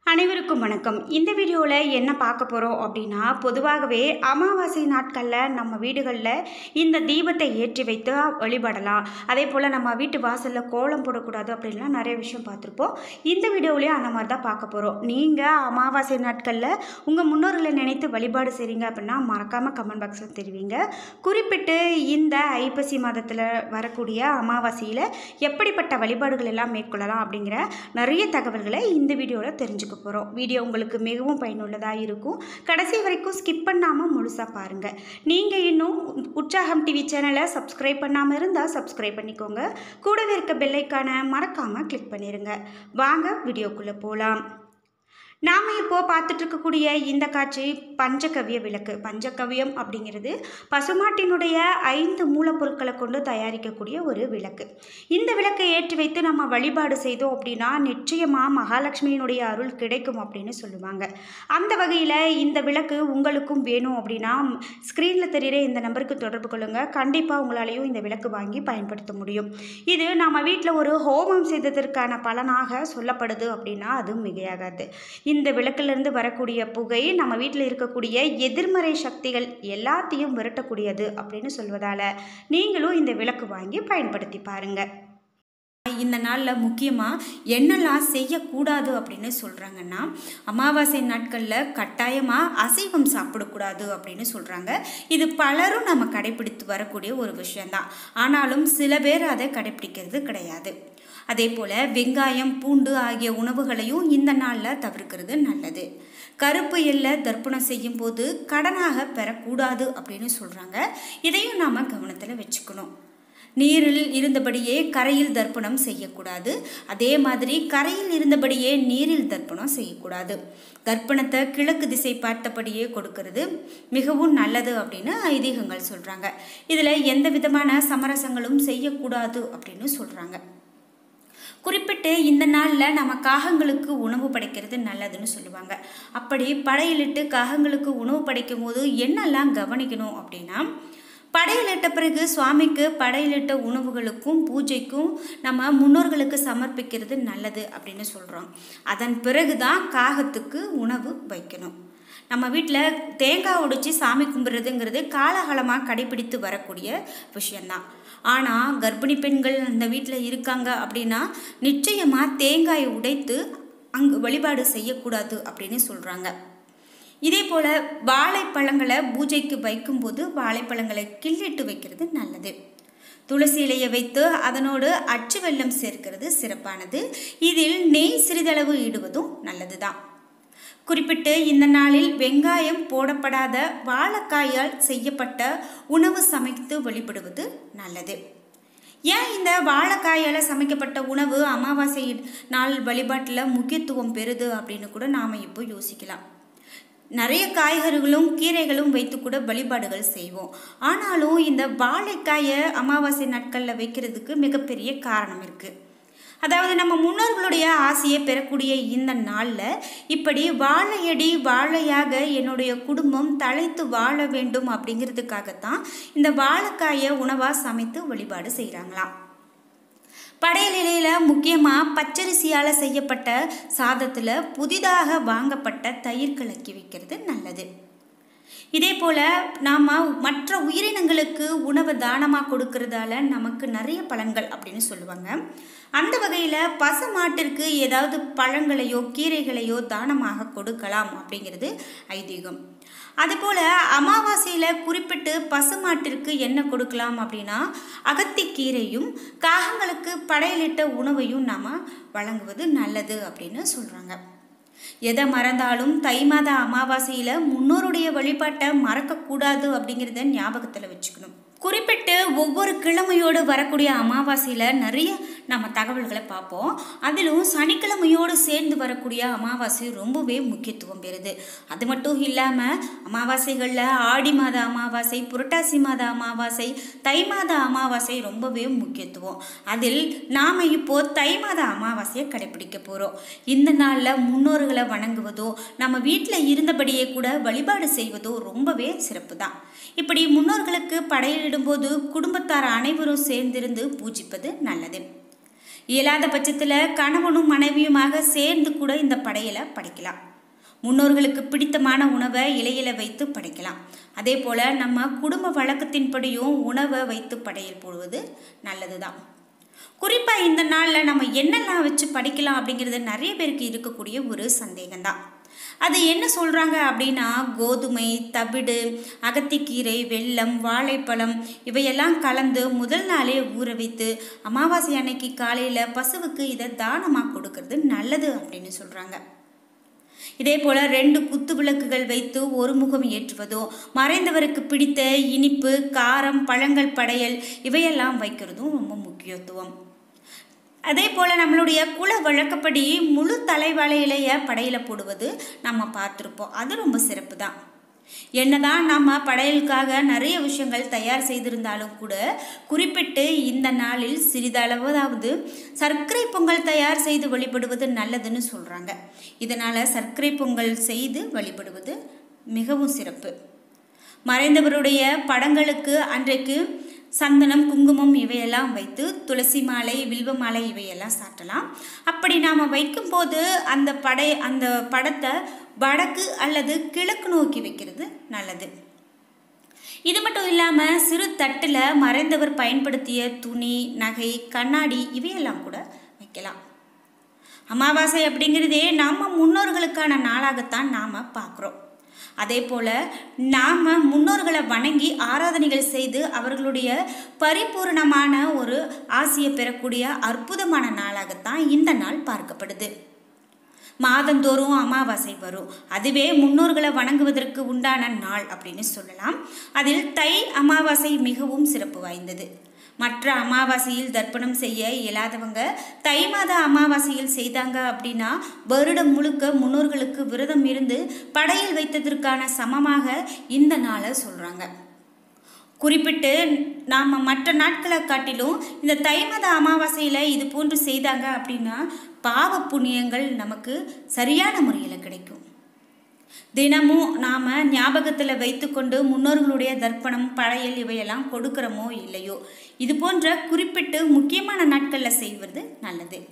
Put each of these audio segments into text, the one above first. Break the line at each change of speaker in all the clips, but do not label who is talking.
அனைவருக்கும் வணக்கம் இந்த வீடியோவில் என்ன பார்க்க போகிறோம் அப்படின்னா பொதுவாகவே அமாவாசை நாட்களில் நம்ம வீடுகளில் இந்த தீபத்தை ஏற்றி வைத்து வழிபடலாம் அதே போல் நம்ம வீட்டு வாசலில் கோலம் போடக்கூடாது அப்படின்லாம் நிறைய விஷயம் பார்த்துருப்போம் இந்த வீடியோவிலையும் அந்த மாதிரி தான் பார்க்க போகிறோம் நீங்கள் அமாவாசை நாட்களில் உங்கள் முன்னோர்களை நினைத்து வழிபாடு செய்கிறீங்க அப்படின்னா மறக்காமல் கமெண்ட் பாக்ஸில் தெரிவிங்க குறிப்பிட்டு இந்த ஐப்பசி மாதத்தில் வரக்கூடிய அமாவாசையில் எப்படிப்பட்ட வழிபாடுகள் எல்லாம் மேற்கொள்ளலாம் அப்படிங்கிற நிறைய தகவல்களை இந்த வீடியோவில் தெரிஞ்சுக்க போகிறோம் வீடியோ உங்களுக்கு மிகவும் பயனுள்ளதாக இருக்கும் கடைசி வரைக்கும் ஸ்கிப் பண்ணாமல் முழுசாக பாருங்கள் நீங்கள் இன்னும் உற்சாகம் டிவி சேனலை சப்ஸ்கிரைப் பண்ணாமல் இருந்தால் சப்ஸ்கிரைப் பண்ணிக்கோங்க கூடவே இருக்க பெல்லைக்கான மறக்காமல் கிளிக் பண்ணிடுங்க வாங்க வீடியோக்குள்ளே போகலாம் நாம் இப்போது பார்த்துட்டு இருக்கக்கூடிய இந்த காட்சி பஞ்சகவிய விளக்கு பஞ்சகவியம் அப்படிங்கிறது பசுமாட்டினுடைய ஐந்து மூலப்பொருட்களை கொண்டு தயாரிக்கக்கூடிய ஒரு விளக்கு இந்த விளக்கை ஏற்றி வைத்து நம்ம வழிபாடு செய்தோம் அப்படின்னா நிச்சயமாக மகாலட்சுமியினுடைய அருள் கிடைக்கும் அப்படின்னு சொல்லுவாங்க அந்த வகையில் இந்த விளக்கு உங்களுக்கும் வேணும் அப்படின்னா ஸ்க்ரீனில் தெரிகிற இந்த நம்பருக்கு தொடர்பு கொள்ளுங்கள் கண்டிப்பாக உங்களாலையும் இந்த விளக்கு வாங்கி பயன்படுத்த முடியும் இது நம்ம வீட்டில் ஒரு ஹோமம் செய்ததற்கான பலனாக சொல்லப்படுது அப்படின்னா அது மிகையாகாது இந்த விளக்கிலிருந்து வரக்கூடிய புகை நம்ம வீட்டில் இருக்கக்கூடிய எதிர்மறை சக்திகள் எல்லாத்தையும் விரட்டக்கூடியது அப்படின்னு சொல்வதால் நீங்களும் இந்த விளக்கு வாங்கி பயன்படுத்தி பாருங்கள் இந்த நாளில் முக்கியமாக என்னெல்லாம் செய்யக்கூடாது அப்படின்னு சொல்கிறாங்கன்னா அமாவாசை நாட்களில் கட்டாயமாக அசைவம் சாப்பிடக்கூடாது அப்படின்னு சொல்கிறாங்க இது பலரும் நம்ம கடைபிடித்து வரக்கூடிய ஒரு விஷயந்தான் ஆனாலும் சில பேர் அதை கடைபிடிக்கிறது கிடையாது அதே போல் வெங்காயம் பூண்டு ஆகிய உணவுகளையும் இந்த நாளில் தவிர்க்கிறது நல்லது கருப்பு எல்லை தர்ப்பணம் செய்யும் போது கடனாக பெறக்கூடாது அப்படின்னு சொல்கிறாங்க இதையும் நாம் கவனத்தில் வச்சுக்கணும் நீரில் இருந்தபடியே கரையில் தர்ப்பணம் செய்யக்கூடாது அதே மாதிரி கரையில் இருந்தபடியே நீரில் தர்ப்பணம் செய்யக்கூடாது தர்ப்பணத்தை கிழக்கு திசை பார்த்தபடியே கொடுக்கறது மிகவும் நல்லது அப்படின்னு ஐதீகங்கள் சொல்கிறாங்க இதில் எந்த விதமான சமரசங்களும் செய்யக்கூடாது அப்படின்னு சொல்கிறாங்க குறிப்பிட்டு இந்த நாளில் நம்ம காகங்களுக்கு உணவு படைக்கிறது நல்லதுன்னு சொல்லுவாங்க அப்படி படையிலிட்டு காகங்களுக்கு உணவு படைக்கும் போது என்னெல்லாம் கவனிக்கணும் அப்படின்னா படையிலிட்ட பிறகு சுவாமிக்கு படையிலிட்ட உணவுகளுக்கும் பூஜைக்கும் நம்ம முன்னோர்களுக்கு சமர்ப்பிக்கிறது நல்லது அப்படின்னு சொல்கிறோம் அதன் பிறகு தான் காகத்துக்கு உணவு வைக்கணும் நம்ம வீட்டில் தேங்காய் உடைச்சி சாமி கும்பிட்றதுங்கிறது காலகாலமாக கடைபிடித்து வரக்கூடிய விஷயந்தான் ஆனால் கர்ப்பிணி பெண்கள் அந்த வீட்டில் இருக்காங்க அப்படின்னா நிச்சயமாக தேங்காயை உடைத்து அங்கு வழிபாடு செய்யக்கூடாது அப்படின்னு சொல்கிறாங்க இதே போல் வாழைப்பழங்களை பூஜைக்கு வைக்கும்போது வாழைப்பழங்களை கிள்ளிட்டு வைக்கிறது நல்லது துளசி இலையை வைத்து அதனோடு அச்சு வெல்லம் சேர்க்கிறது சிறப்பானது இதில் நெய் சிறிதளவு இடுவதும் நல்லது தான் குறிப்பிட்டு இந்த நாளில் வெங்காயம் போடப்படாத வாழைக்காயால் செய்யப்பட்ட உணவு சமைத்து வழிபடுவது நல்லது ஏன் இந்த வாழைக்காயால் சமைக்கப்பட்ட உணவு அமாவாசை நாள் வழிபாட்டில் முக்கியத்துவம் பெறுது அப்படின்னு கூட நாம் இப்போ யோசிக்கலாம் நிறைய காய்கறிகளும் கீரைகளும் வைத்து கூட வழிபாடுகள் செய்வோம் ஆனாலும் இந்த வாழைக்காயை அமாவாசை நாட்களில் வைக்கிறதுக்கு மிகப்பெரிய காரணம் இருக்குது அதாவது நம்ம முன்னோர்களுடைய ஆசையை பெறக்கூடிய இந்த நாளில் இப்படி வாழையடி வாழையாக என்னுடைய குடும்பம் தலைத்து வாழ வேண்டும் அப்படிங்கிறதுக்காகத்தான் இந்த வாழைக்காயை உணவாக சமைத்து வழிபாடு செய்கிறாங்களாம் படையலிலையில் முக்கியமாக பச்சரிசியால் செய்யப்பட்ட சாதத்தில் புதிதாக வாங்கப்பட்ட தயிர் கலக்கி வைக்கிறது நல்லது இதே போல் நாம் மற்ற உயிரினங்களுக்கு உணவு தானமாக கொடுக்கறதால நமக்கு நிறைய பலன்கள் அப்படின்னு சொல்லுவாங்க அந்த வகையில் பசு மாட்டிற்கு ஏதாவது பழங்களையோ கீரைகளையோ தானமாக கொடுக்கலாம் அப்படிங்கிறது ஐதீகம் அதுபோல் அமாவாசையில் குறிப்பிட்டு பசுமாட்டிற்கு என்ன கொடுக்கலாம் அப்படின்னா அகத்திக்கீரையும் காகங்களுக்கு படையலிட்ட உணவையும் நாம் வழங்குவது நல்லது அப்படின்னு சொல்கிறாங்க எதை மறந்தாலும் தை மாத அமாவாசையில் முன்னோருடைய வழிபாட்டை மறக்கக்கூடாது அப்படிங்கிறத ஞாபகத்தில் வச்சுக்கணும் குறிப்பிட்டு ஒவ்வொரு கிழமையோடு வரக்கூடிய அமாவாசையில் நிறைய நம்ம தகவல்களை பார்ப்போம் அதிலும் சனிக்கிழமையோடு சேர்ந்து வரக்கூடிய அமாவாசை ரொம்பவே முக்கியத்துவம் பெறுது அது மட்டும் இல்லாமல் அமாவாசைகளில் ஆடி மாத அமாவாசை புரட்டாசி மாத அமாவாசை தை மாத அமாவாசை ரொம்பவே முக்கியத்துவம் அதில் நாம் இப்போது தை மாத அமாவாசையை கடைபிடிக்க போகிறோம் இந்த நாளில் முன்னோர்களை வணங்குவதோ நம்ம வீட்டில் இருந்தபடியே கூட வழிபாடு செய்வதோ ரொம்பவே சிறப்பு தான் இப்படி முன்னோர்களுக்கு படையலிடும்போது குடும்பத்தார் அனைவரும் சேர்ந்திருந்து பூஜிப்பது நல்லது இயலாத பட்சத்தில் கணவனும் மனைவியுமாக சேர்ந்து கூட இந்த படையலை படைக்கலாம் முன்னோர்களுக்கு பிடித்தமான உணவை இலையில வைத்து படைக்கலாம் அதே போல் நம்ம குடும்ப வழக்கத்தின்படியும் உணவை வைத்து படையல் போடுவது நல்லது தான் குறிப்பாக இந்த நாளில் நம்ம என்னெல்லாம் வச்சு படிக்கலாம் அப்படிங்கிறது நிறைய பேருக்கு இருக்கக்கூடிய ஒரு சந்தேகம்தான் அது என்ன சொல்கிறாங்க அப்படின்னா கோதுமை தவிடு அகத்திக்கீரை வெல்லம் வாழைப்பழம் இவையெல்லாம் கலந்து முதல் நாளே ஊற வைத்து அமாவாசை அன்னைக்கு காலையில் பசுவுக்கு இதை தானமாக கொடுக்கறது நல்லது அப்படின்னு சொல்கிறாங்க இதே போல் ரெண்டு குத்து விளக்குகள் வைத்து ஒரு முகம் ஏற்றுவதோ மறைந்தவருக்கு பிடித்த இனிப்பு காரம் பழங்கள் படையல் இவையெல்லாம் வைக்கிறதும் ரொம்ப முக்கியத்துவம் அதே போல் நம்மளுடைய குல வழக்கப்படி முழு தலைவாழையிலைய படையில் போடுவது நம்ம பார்த்துருப்போம் அது ரொம்ப சிறப்பு தான் என்னதான் நம்ம படையலுக்காக நிறைய விஷயங்கள் தயார் செய்திருந்தாலும் கூட குறிப்பிட்டு இந்த நாளில் சிறிதளவாவது சர்க்கரை பொங்கல் தயார் செய்து வழிபடுவது நல்லதுன்னு சொல்கிறாங்க இதனால் சர்க்கரை பொங்கல் செய்து வழிபடுவது மிகவும் சிறப்பு மறைந்தவருடைய படங்களுக்கு அன்றைக்கு சந்தனம் குங்குமம் இவையெல்லாம் வைத்து துளசி மாலை வில்வ மாலை இவையெல்லாம் சாட்டலாம் அப்படி நாம் வைக்கும்போது அந்த படை அந்த படத்தை வடக்கு அல்லது கிழக்கு நோக்கி வைக்கிறது நல்லது இது மட்டும் இல்லாமல் சிறு தட்டில் மறைந்தவர் பயன்படுத்திய துணி நகை கண்ணாடி இவையெல்லாம் கூட வைக்கலாம் அமாவாசை அப்படிங்கிறதே நம்ம முன்னோர்களுக்கான நாளாகத்தான் நாம் பார்க்குறோம் அதே போல் நாம் முன்னோர்களை வணங்கி ஆராதனைகள் செய்து அவர்களுடைய பரிபூர்ணமான ஒரு ஆசையை பெறக்கூடிய அற்புதமான நாளாகத்தான் இந்த நாள் பார்க்கப்படுது மாதந்தோறும் அமாவாசை வரும் அதுவே முன்னோர்களை வணங்குவதற்கு உண்டான நாள் அப்படின்னு சொல்லலாம் அதில் தை அமாவாசை மிகவும் சிறப்பு வாய்ந்தது மற்ற அமாவாசையில் தர்ப்பணம் செய்ய இயலாதவங்க தை மாத அமாவாசையில் செய்தாங்க அப்படின்னா வருடம் முழுக்க முன்னோர்களுக்கு விரதம் இருந்து படையல் வைத்ததற்கான சமமாக இந்த நாளை சொல்கிறாங்க குறிப்பிட்டு நாம் மற்ற நாட்களை காட்டிலும் இந்த தை மாத அமாவாசையில் இது போன்று செய்தாங்க அப்படின்னா பாவ புண்ணியங்கள் நமக்கு சரியான முறையில் கிடைக்கும் தினமும் நாம் ஞாபகத்தில் வைத்துக்கொண்டு முன்னோர்களுடைய தர்ப்பணம் படையல் இவையெல்லாம் கொடுக்குறோமோ இல்லையோ இது போன்ற குறிப்பிட்டு முக்கியமான நாட்களில் செய்வது நல்லது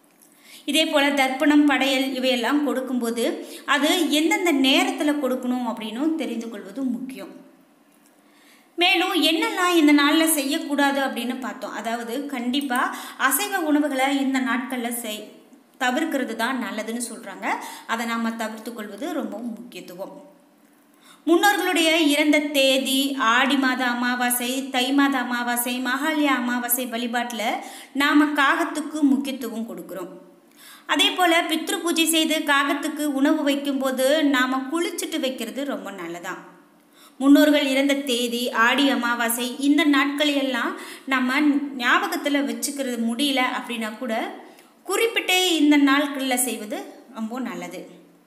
இதே போல் தர்ப்பணம் படையல் இவையெல்லாம் கொடுக்கும்போது அது எந்தெந்த நேரத்தில் கொடுக்கணும் அப்படின்னும் தெரிந்து கொள்வது முக்கியம் மேலும் என்னெல்லாம் இந்த நாளில் செய்யக்கூடாது அப்படின்னு பார்த்தோம் அதாவது கண்டிப்பாக அசைவ உணவுகளை இந்த நாட்களில் செய் தவிர்க்கிறது தான் நல்லதுன்னு சொல்கிறாங்க அதை நாம் தவிர்த்து கொள்வது ரொம்ப முக்கியத்துவம் முன்னோர்களுடைய இறந்த தேதி ஆடி மாத அமாவாசை தை மாத அமாவாசை மகாலய அமாவாசை வழிபாட்டில் நாம் காகத்துக்கு முக்கியத்துவம் கொடுக்குறோம் அதே போல் பித்ரு பூஜை செய்து காகத்துக்கு உணவு வைக்கும்போது நாம் குளிச்சுட்டு வைக்கிறது ரொம்ப நல்லதான் முன்னோர்கள் இறந்த தேதி ஆடி அமாவாசை இந்த நாட்களெல்லாம் நம்ம ஞாபகத்தில் வச்சுக்கிறது முடியல அப்படின்னா கூட குறிப்பிட்டே இந்த நாட்களில் செய்வது ரொம்ப நல்லது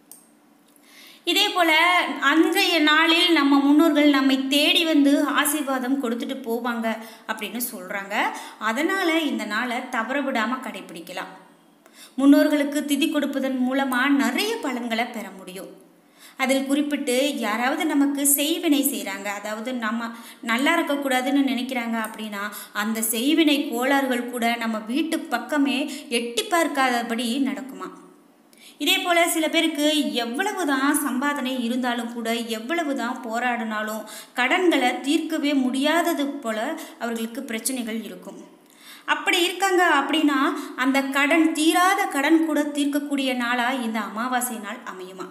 இதே போல் அன்றைய நாளில் நம்ம முன்னோர்கள் நம்மை தேடி வந்து ஆசீர்வாதம் கொடுத்துட்டு போவாங்க அப்படின்னு சொல்கிறாங்க அதனால் இந்த நாளை தவற விடாமல் கடைபிடிக்கலாம் முன்னோர்களுக்கு திதி கொடுப்பதன் மூலமாக நிறைய பலன்களை பெற முடியும் அதில் குறிப்பிட்டு யாராவது நமக்கு செய்வினை செய்கிறாங்க அதாவது நம்ம நல்லா இருக்கக்கூடாதுன்னு நினைக்கிறாங்க அப்படின்னா அந்த செய்வினை கோளாறுகள் கூட நம்ம வீட்டு பக்கமே எட்டி பார்க்காதபடி நடக்குமா இதே போல் சில பேருக்கு எவ்வளவு தான் சம்பாதனை இருந்தாலும் கூட எவ்வளவு தான் போராடினாலும் கடன்களை தீர்க்கவே முடியாதது போல் அவர்களுக்கு பிரச்சனைகள் இருக்கும் அப்படி இருக்காங்க அப்படின்னா அந்த கடன் தீராத கடன் கூட தீர்க்கக்கூடிய நாளாக இந்த அமாவாசை நாள் அமையுமா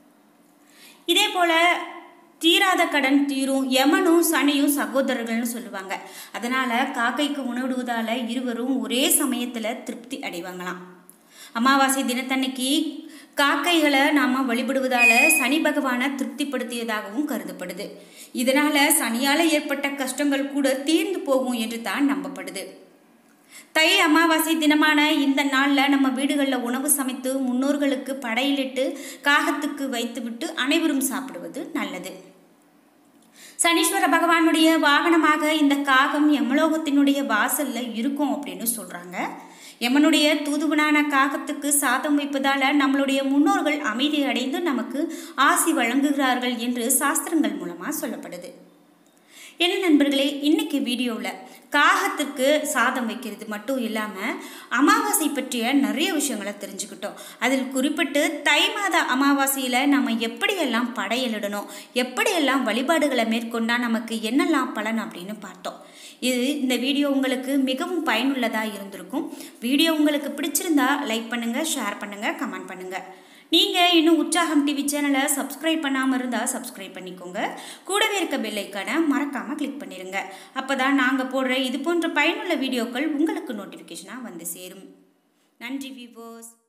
இதே போல் தீராத கடன் தீரும் யமனும் சனியும் சகோதரர்கள்னு சொல்லுவாங்க அதனால் காக்கைக்கு உணவிடுவதால் இருவரும் ஒரே சமயத்தில் திருப்தி அடைவாங்களாம் அமாவாசை தினத்தன்னைக்கு காக்கைகளை நாம் வழிபடுவதால் சனி பகவானை திருப்திப்படுத்தியதாகவும் கருதப்படுது இதனால் சனியால் ஏற்பட்ட கஷ்டங்கள் கூட தீர்ந்து போகும் என்று தான் நம்பப்படுது தை அமாவாசை தினமான இந்த நாளில் நம்ம வீடுகளில் உணவு சமைத்து முன்னோர்களுக்கு படையிலிட்டு காகத்துக்கு வைத்துவிட்டு அனைவரும் சாப்பிடுவது நல்லது சனீஸ்வர பகவானுடைய வாகனமாக இந்த காகம் யமலோகத்தினுடைய வாசல்ல இருக்கும் அப்படின்னு சொல்றாங்க யமனுடைய தூதுவனான காகத்துக்கு சாதம் வைப்பதால நம்மளுடைய முன்னோர்கள் அமைதி அடைந்து நமக்கு ஆசி வழங்குகிறார்கள் என்று சாஸ்திரங்கள் மூலமா சொல்லப்படுது என்ன நண்பர்களே இன்னைக்கு வீடியோவில் காகத்திற்கு சாதம் வைக்கிறது மட்டும் இல்லாமல் அமாவாசை பற்றிய நிறைய விஷயங்களை தெரிஞ்சுக்கிட்டோம் அதில் குறிப்பிட்டு தை மாத அமாவாசையில் நம்ம எப்படியெல்லாம் படையலிடணும் எப்படியெல்லாம் வழிபாடுகளை மேற்கொண்டால் நமக்கு என்னெல்லாம் பலன் அப்படின்னு பார்த்தோம் இது இந்த வீடியோ உங்களுக்கு மிகவும் பயனுள்ளதாக இருந்திருக்கும் வீடியோ உங்களுக்கு பிடிச்சிருந்தா லைக் பண்ணுங்கள் ஷேர் பண்ணுங்கள் கமெண்ட் பண்ணுங்கள் நீங்கள் இன்னும் உற்சாகம் டிவி சேனலை சப்ஸ்கிரைப் பண்ணாமல் இருந்தால் சப்ஸ்கிரைப் பண்ணிக்கோங்க கூடவே இருக்க பெல் ஐக்கானை மறக்காமல் கிளிக் பண்ணிடுங்க அப்போ தான் நாங்கள் போடுற இது போன்ற பயனுள்ள வீடியோக்கள் உங்களுக்கு நோட்டிஃபிகேஷனாக வந்து சேரும் நன்றி விவோஸ்